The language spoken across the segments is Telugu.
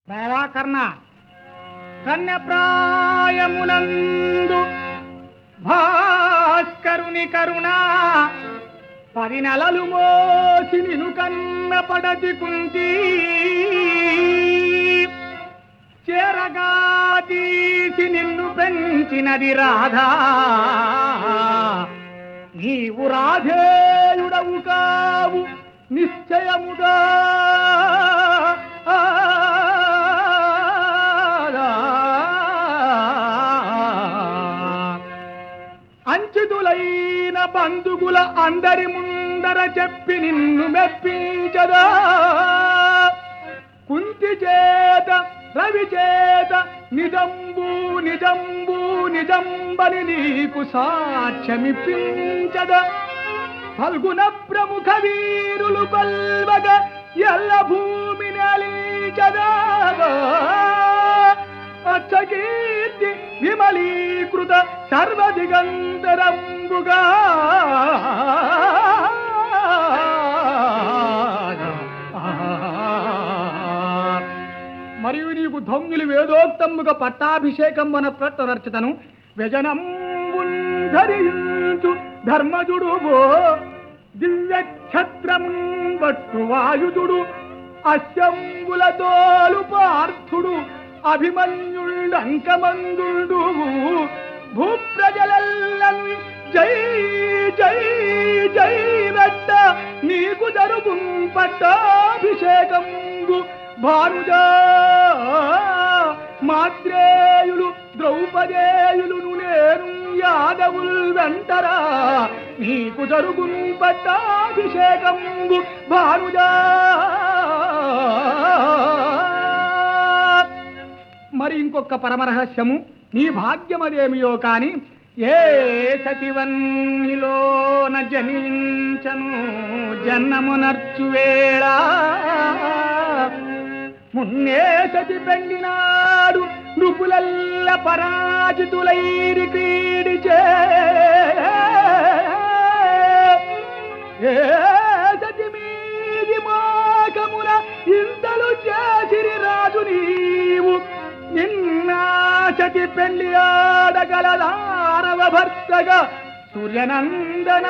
ప్రయాకర్ణ కన్యప్రాయమునందు భాస్కరుని కరుణ పది నెలలు మోసి నిను కన్న పడతి కుంతి చేరగా తీసి నిన్ను పెంచినది రాధా నీవు రాధేయుడవు కావు నిశ్చయముగా అంచితులైన బంధువుల అందరి ముందర చెప్పి నిన్ను మెప్పించదా కుంతి చేత రవి చేత నిజంబు నిజంబు నిజంబని నీకు సాక్ష్యమిప్పించద ఫల్గుణ ప్రముఖ వీరులు కొల్వగ ఎల్ల భూమి నలిచదా అచ్చకీర్తి విమలీకృత సర్వదిగంతరంబుగా మరియు నీకు ధమ్యులు వేదోక్తముగా పట్టాభిషేకం మన ప్రట్టనర్చితను వ్యజనం ధరించు ధర్మజుడు దివ్య ఛత్రం బట్టు వాయుదుడు అశ్యంబుల తోలు పార్థుడు అభిమన్యుండంకమందుడు భూప్రజలెల్లను జై జై జై వెట్ట నీకు జరుగు పట్టాభిషేకంగు భానుజా మాత్రేయులు ద్రౌపదేయులు నేను యాదవుల్ వెంటరా నీకు జరుగు పట్టాభిషేకంగు భానుజా మరి ఇంకొక పరమరహస్యము నీ భాగ్యమదేమియో కాని ఏ సతివన్నిలోన జనించను జన్మమునర్చు వేళ మున్నే సతి పెండినాడు నృపులల్ల పరాజితులైరి క్రీడిచే ఏ సతి మీది మోకమున ఇంతలు చేసిరి రాజు నీవు నిన్నాశతి పెళ్లి ఆడగలదారవ భర్తగా సూర్యనందన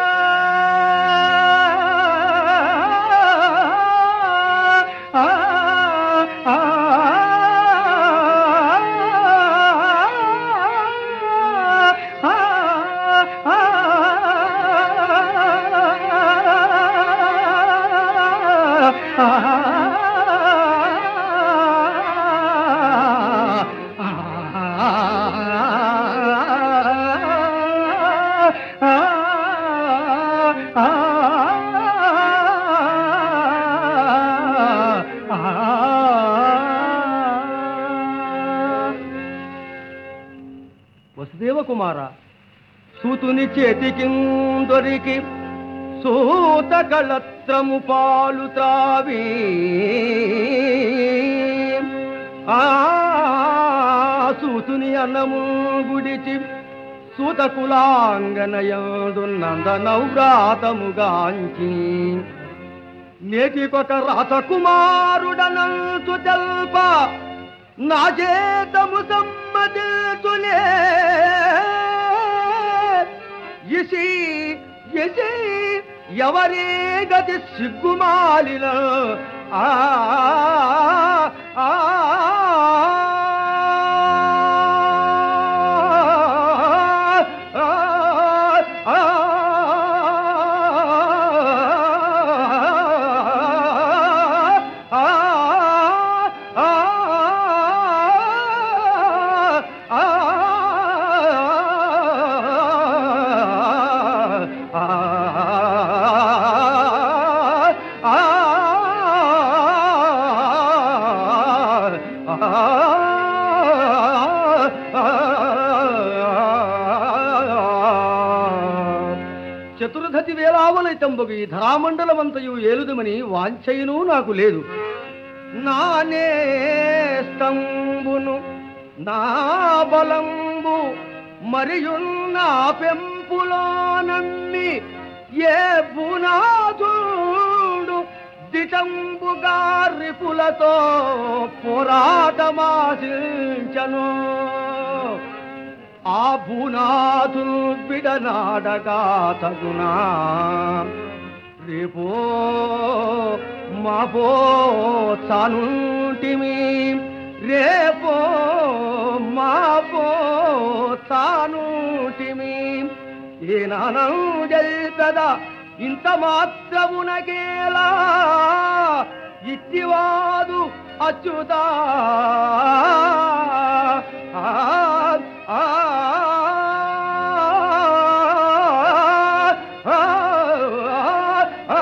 ఆ, ఆ, ఆ, ఆ, వసుదేవ కుమార సూతుని చేతికి దొరికి సూత కళత్రము పాలు త్రావి ఆ సూతుని అన్నము గుడిచి సూత కులాంగనయందు నందనవ్రాతముగాంచి నేటికొక రాసకుమారుడనంతు తెల్ప నా చేతము సమ్మతిల్చులే ఇసి ఇసి ఎవరి గతి సిగ్గుమాలిన ఆ ఆ, ఆ, ఆ, చతుర్ధతి వేలావలైతంబగు ఈ ధరామండలమంతయు ఏలుదమని వాంఛయును నాకు లేదు నానే స్తంభును నా బలంబు మరియున్న పెంపులో నమ్మి ఏ బునాథుడు దిశంబుగా రిపులతో పోరాటమాశించను ఆ భూనాథులు బిడనాడగా తగునా రేపో మాపో తానుంటిమి రేపో మాపో తానుంటిమి ఏనానం జల్పద ఇంత మాత్రమునకేలా ఇట్టివాదు అచ్యుతా ఆ, ఆ, ఆ, ఆ,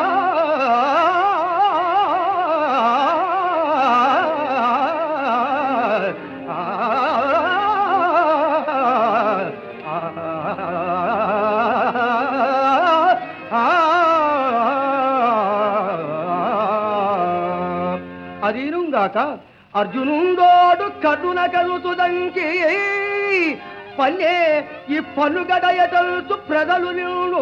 అదీనుగాక అర్జునుండోడు కడున కలుతుదంకి పల్లె ఈ పన్నుగడ ఎటల్చు ప్రజలు నిన్ను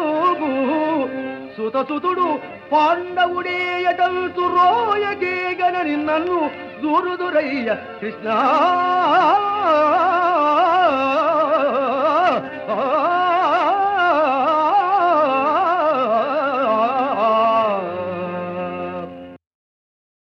సుతసుతుడు పాండవుడే ఎటల్చు రోయగేగనని నన్ను దూరుదురయ్య కృష్ణ